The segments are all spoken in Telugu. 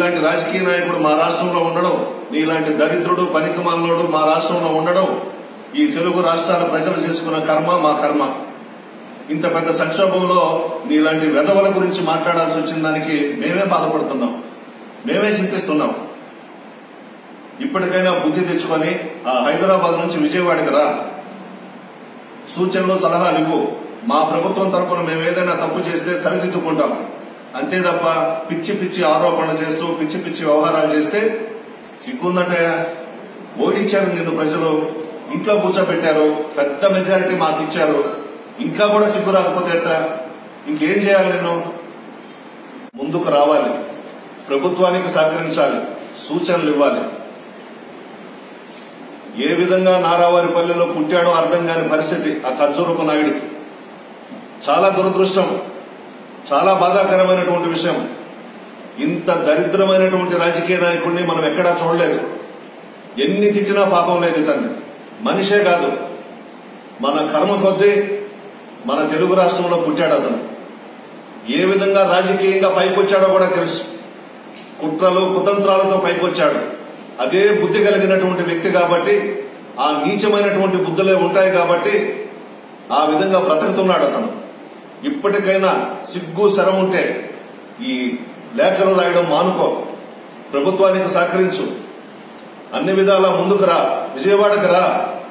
నీలాంటి రాజకీయ నాయకుడు మా రాష్ట్రంలో ఉండడం నీలాంటి దరిద్రుడు పనికిమాలినోడు మా రాష్ట్రంలో ఉండడం ఈ తెలుగు రాష్ట్రాల ప్రజలు చేసుకున్న కర్మ మా కర్మ ఇంత పెద్ద సంక్షోభంలో నీలాంటి వెధవల గురించి మాట్లాడాల్సి వచ్చిన దానికి మేమే బాధపడుతున్నాం మేమే చింతిస్తున్నాం ఇప్పటికైనా బుద్ధి తెచ్చుకొని ఆ హైదరాబాద్ నుంచి విజయవాడకి రా సూచనలు సలహాలు ఇవ్వు మా ప్రభుత్వం తరపున మేము ఏదైనా తప్పు చేస్తే సరిదిద్దుకుంటాం అంతే తప్ప పిచ్చి పిచ్చి ఆరోపణలు చేస్తూ పిచ్చి పిచ్చి వ్యవహారాలు చేస్తే సిగ్గుందంటే ఓడించారు నిన్ను ప్రజలు ఇంట్లో కూర్చోబెట్టారు పెద్ద మెజారిటీ మాకు ఇచ్చారు ఇంకా కూడా సిగ్గు రాకపోతే ఎట్ట ఇంకేం చేయాలి నేను ముందుకు రావాలి ప్రభుత్వానికి సహకరించాలి సూచనలు ఇవ్వాలి ఏ విధంగా నారావారి పల్లెలో పుట్టాడో అర్థం కాని పరిస్థితి ఆ ఖర్జూరపు నాయుడికి చాలా దురదృష్టం చాలా బాధాకరమైనటువంటి విషయం ఇంత దరిద్రమైనటువంటి రాజకీయ నాయకుడిని మనం ఎక్కడా చూడలేదు ఎన్ని తిట్టినా పాపం లేదు ఇతన్ని మనిషే కాదు మన కర్మ కొద్దీ మన తెలుగు రాష్ట్రంలో పుట్టాడు అతను ఏ విధంగా రాజకీయంగా పైకొచ్చాడో కూడా తెలుసు కుట్రలు కుతంత్రాలతో పైకొచ్చాడు అదే బుద్ధి కలిగినటువంటి వ్యక్తి కాబట్టి ఆ నీచమైనటువంటి బుద్ధులే ఉంటాయి కాబట్టి ఆ విధంగా బ్రతుకుతున్నాడు అతను ఇప్పటికైనా సిగ్గు శరం ఉంటే ఈ లేఖలు రాయడం మానుకో ప్రభుత్వానికి సహకరించు అన్ని విధాలా ముందుకు రా విజయవాడకు రా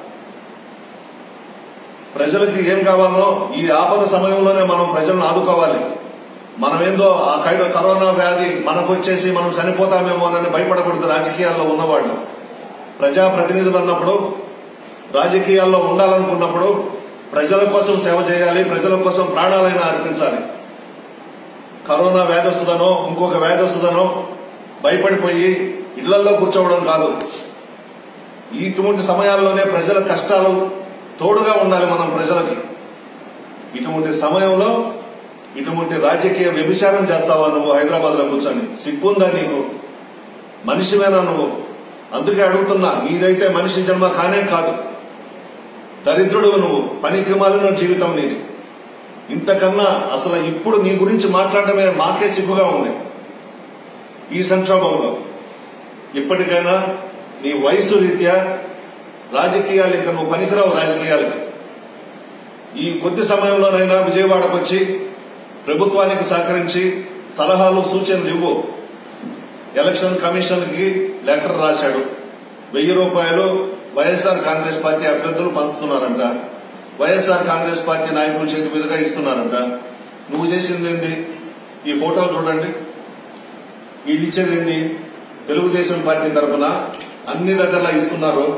ప్రజలకి ఏం కావాలో ఈ ఆపద సమయంలోనే మనం ప్రజలను ఆదుకోవాలి మనమేందో ఆ ఖైద కరోనా వ్యాధి మనకు వచ్చేసి మనం చనిపోతామేమోనని భయపడకూడదు రాజకీయాల్లో ఉన్నవాళ్ళు ప్రజాప్రతినిధులు అన్నప్పుడు రాజకీయాల్లో ఉండాలనుకున్నప్పుడు ప్రజల కోసం సేవ చేయాలి ప్రజల కోసం ప్రాణాలైనా అర్పించాలి కరోనా వ్యాధి వస్తుందనో ఇంకొక వ్యాధి వస్తుందనో భయపడిపోయి ఇళ్లలో కూర్చోవడం కాదు ఇటువంటి సమయాల్లోనే ప్రజల కష్టాలు తోడుగా ఉండాలి మనం ప్రజలకి ఇటువంటి సమయంలో ఇటువంటి రాజకీయ వ్యభిచారం చేస్తావా నువ్వు హైదరాబాద్ లో కూర్చొని సిగ్గుందా నీకు మనిషివేనా నువ్వు అందుకే అడుగుతున్నా నీదైతే మనిషి జన్మ కానే కాదు దరిద్రుడు నువ్వు పనికి మాలిన జీవితం నీది ఇంతకన్నా అసలు ఇప్పుడు నీ గురించి మాట్లాడటమే మాకే సిగ్గుగా ఉంది ఈ సంక్షోభంలో ఇప్పటికైనా నీ వయసు రీత్యా రాజకీయాలు ఇంకా నువ్వు పనికిరావు రాజకీయాలకి ఈ కొద్ది సమయంలోనైనా విజయవాడకు వచ్చి ప్రభుత్వానికి సహకరించి సలహాలు సూచనలు ఇవ్వు ఎలక్షన్ కమిషన్ కి లెటర్ రాశాడు వెయ్యి రూపాయలు వైఎస్ఆర్ కాంగ్రెస్ పార్టీ అభ్యర్థులు పంచుతున్నారంట వైఎస్ఆర్ కాంగ్రెస్ పార్టీ నాయకుల చేతి మీదుగా ఇస్తున్నారంట నువ్వు చేసింది ఏంటి ఈ ఫోటోలు చూడండి వీళ్ళు ఇచ్చేది ఏంటి తెలుగుదేశం పార్టీ తరఫున అన్ని దగ్గరలా ఇస్తున్నారు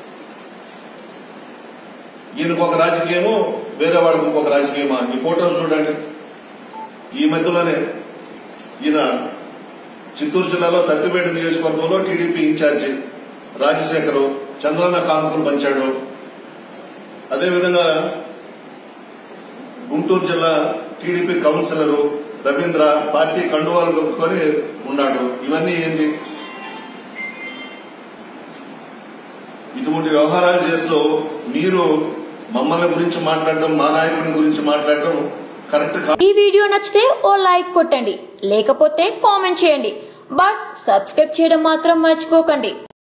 ఈయనకు ఒక రాజకీయము వేరే వాడికి ఇంకొక రాజకీయమా ఈ ఫోటోలు చూడండి ఈ మధ్యలోనే ఈయన చిత్తూరు జిల్లాలో సత్యపేట నియోజకవర్గంలో టీడీపీ ఇన్ఛార్జి రాజశేఖరు చంద్రన్న కానుకలు పంచాడు అదేవిధంగా గుంటూరు జిల్లా టీడీపీ కౌన్సిలరు రవీంద్ర పార్టీ కండువాలు కప్పుకొని ఉన్నాడు ఇవన్నీ ఏంటి ఇటువంటి వ్యవహారాలు చేస్తూ మీరు మమ్మల్ని గురించి మాట్లాడడం మా నాయకుడి గురించి మాట్లాడడం కరెక్ట్ కాదు ఈ వీడియో నచ్చితే ఓ లైక్ కొట్టండి లేకపోతే కామెంట్ చేయండి బట్ సబ్స్క్రైబ్ చేయడం మాత్రం మర్చిపోకండి